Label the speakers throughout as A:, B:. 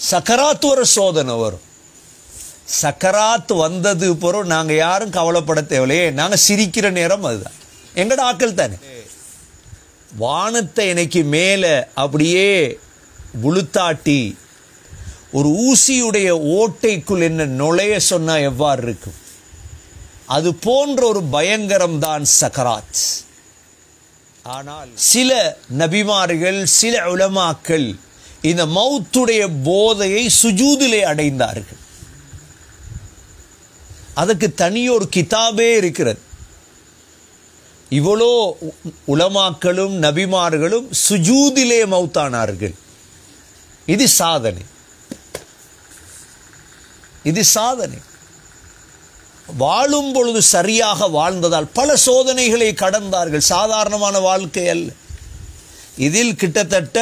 A: சக்கராத்து ஒரு சோதனை வரும் சக்கராத் வந்தது பிறகு நாங்க யாரும் கவலைப்பட தேவையில்லையே நாங்க சிரிக்கிற நேரம் அதுதான் எங்கட ஆக்கள் தானே வானத்தை எனக்கு மேலே அப்படியே புழுத்தாட்டி ஒரு ஊசியுடைய ஓட்டைக்குள் என்ன நுழைய சொன்னா எவ்வாறு இருக்கும் அது போன்ற ஒரு பயங்கரம் தான் சக்கராத் ஆனால் சில நபிமார்கள் சில உலமாக்கள் இந்த மௌத்துடைய போதையை சுஜூதிலே அடைந்தார்கள் அதுக்கு தனியொரு கிதாபே இருக்கிறது இவ்வளோ உ- உலமாக்களும் நபிமார்களும் சுஜூதிலே மௌத்தானார்கள் இது சாதனை இது சாதனை வாழும் பொழுது சரியாக வாழ்ந்ததால் பல சோதனைகளை கடந்தார்கள் சாதாரணமான வாழ்க்கை அல்ல இதில் கிட்டத்தட்ட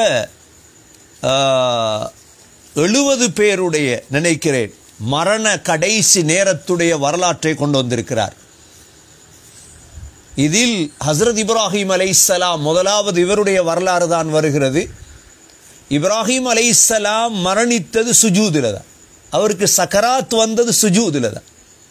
A: எழுபது பேருடைய நினைக்கிறேன் மரண கடைசி நேரத்துடைய வரலாற்றை கொண்டு வந்திருக்கிறார் இதில் ஹஸ்ரத் இப்ராஹிம் அலைஹிஸ்ஸலாம் முதலாவது இவருடைய வரலாறு தான் வருகிறது இப்ராஹிம் அலைஹிஸ்ஸலாம் மரணித்தது சுஜூதில் தான் அவருக்கு சக்கராத் வந்தது சுஜூதில் தான்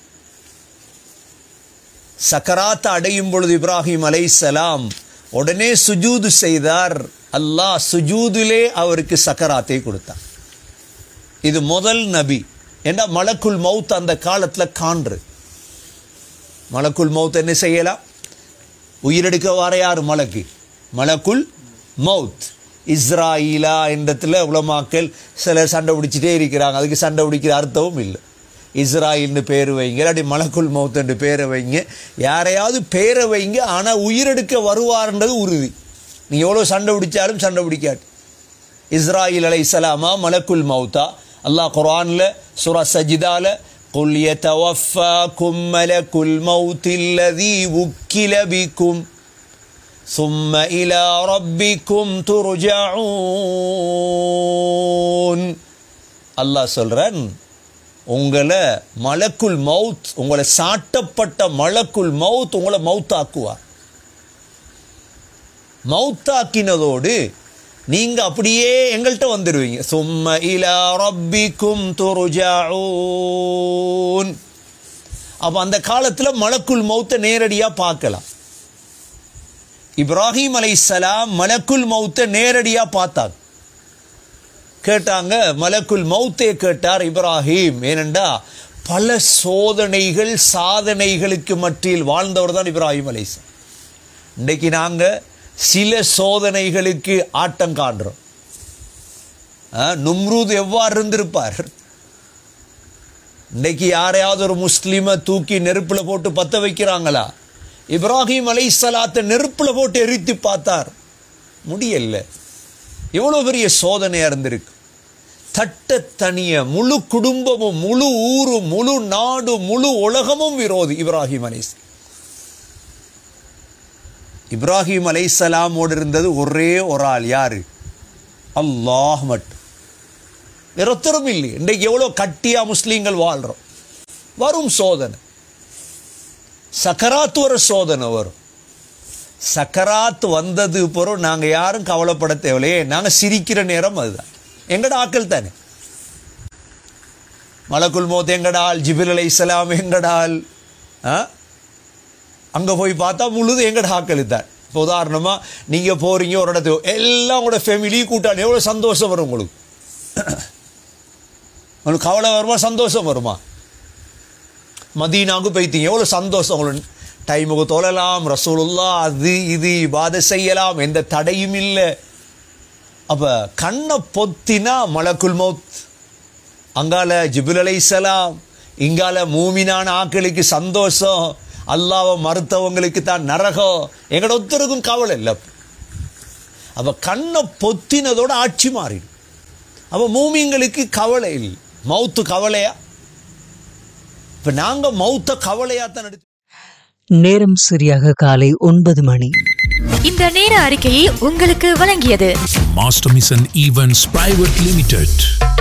A: சக்கராத் அடையும் பொழுது இப்ராஹிம் அலைஹிஸ்ஸலாம் உடனே சுஜூது செய்தார் அல்லாஹ் சுஜூதிலே அவருக்கு சக்கராத்தை கொடுத்தார் இது முதல் நபி ஏன்னா மலக்குல் மவுத் அந்த காலத்தில் காண்று மலக்குல் மவுத் என்ன செய்யலாம் உயிரெடுக்க வர யார் மலக்கு மலக்குல் மவுத் இஸ்ராயிலா என்றத்தில் உலமாக்கள் சிலர் சண்டை பிடிச்சிட்டே இருக்கிறாங்க அதுக்கு சண்டை பிடிக்கிற அர்த்தமும் இல்லை இஸ்ராயில்னு பேர் வைங்க இல்லாட்டி மலக்குல் மவுத் என்று பேரை வைங்க யாரையாவது பேரை வைங்க ஆனால் உயிரெடுக்க வருவார்ன்றது உறுதி நீ எவ்வளோ சண்டை பிடிச்சாலும் சண்டை பிடிக்காது இஸ்ராயில் அலை இஸ்லாமா மலக்குல் மௌத்தா அல்லாஹ் குர்ஆன்ல சூரா சஜிதால قل يتوفاكم ملك الموت الذي وكل بكم ثم إلى ربكم ترجعون அல்லாஹ் சொல்றன் உங்களை மலக்குல் மவுத் உங்களை சாட்டப்பட்ட மலக்குல் மவுத் உங்களை மவுத்தாக்குவார் மௌத்தாக்கினதோடு நீங்க அப்படியே எங்கள்கிட்ட வந்துடுவீங்க சும்ம இலா ரப்பிக்கும் துருஜாஊன் அப்ப அந்த காலத்துல மலக்குல் மௌத்தை நேரடியா பார்க்கலாம் இப்ராஹிம் அலைஹிஸ்ஸலாம் மலக்குல் மௌத்தை நேரடியா பார்த்தாங்க கேட்டாங்க மலக்குல் மௌத்தே கேட்டார் இப்ராஹிம் ஏனெண்டா பல சோதனைகள் சாதனைகளுக்கு மத்தியில் வாழ்ந்தவர் தான் இப்ராஹிம் அலைஹிஸ்ஸலாம் இன்றைக்கு நாங்க சில சோதனைகளுக்கு ஆட்டம் காண்றோம் ஆ, நும்ரூத் எவ்வாறு இருந்திருப்பார் இன்னைக்கு யாரையாவது ஒரு முஸ்லிமை தூக்கி நெருப்புல போட்டு பத்த வைக்கிறாங்களா இப்ராஹிம் அலைஹிஸ்ஸலாத்தை நெருப்புல போட்டு எரித்து பார்த்தார் முடியல எவ்வளவு பெரிய சோதனையா இருந்திருக்கு தட்ட தனிய முழு குடும்பமும் முழு ஊரும் முழு நாடு முழு உலகமும் விரோதி இப்ராஹிம் அலைஹிஸ் இப்ராஹிம் அலைஹிஸ்ஸலாமோடு இருந்தது ஒரே ஒரு ஆள் யாரு அல்லாஹ் மட்டும் வேற ஒருத்தரும் இல்லை இன்றைக்கு எவ்வளோ கட்டியா முஸ்லீம்கள் வாழ்றோம் வரும் சோதனை சக்கராத் ஒரு சோதனை வரும் சக்கராத் வந்தது பிறகு நாங்க யாரும் கவலைப்பட தேவையில்லையே நாங்க சிரிக்கிற நேரம் அதுதான் எங்கட ஆக்கள் தானே மலக்குல் மோத் எங்கடால் ஜிபில் அலை இஸ்லாம் எங்கடால் ஆ அங்கே போய் பார்த்தா முழுது எங்கட ஆக்கள் தான் இப்போ உதாரணமாக நீங்கள் போகிறீங்க ஒரு இடத்துக்கு எல்லாம் உங்களோட ஃபேமிலி கூட்டாளி எவ்வளோ சந்தோஷம் வரும் உங்களுக்கு உங்களுக்கு கவலை வருமா சந்தோஷம் வருமா மதீனாவுக்கு போய்த்தீங்க எவ்வளோ சந்தோஷம் உங்களுக்கு டைமுக்கு தொழலாம் ரசூலுல்லா அது இது இபாத செய்யலாம் எந்த தடையும் இல்லை அப்போ கண்ணை பொத்தினா மலக்குல் மௌத் அங்கால ஜிபுல் அலைஹிஸ்ஸலாம் இங்கால மூமினான ஆக்களுக்கு சந்தோஷம் அல்லாவை மறுத்தவங்களுக்கு தான் நரகம் எங்கட ஒருத்தருக்கும் கவலை இல்லை அப்ப கண்ணை பொத்தினதோட ஆட்சி மாறிடும் அப்ப மூமிங்களுக்கு கவலை இல்லை மௌத்து கவலையா இப்ப நாங்க மௌத்த கவலையா தான் எடுத்து
B: நேரம் சரியாக காலை ஒன்பது மணி
C: இந்த நேர அறிக்கையை உங்களுக்கு வழங்கியது
D: Master Mission Events Private Limited.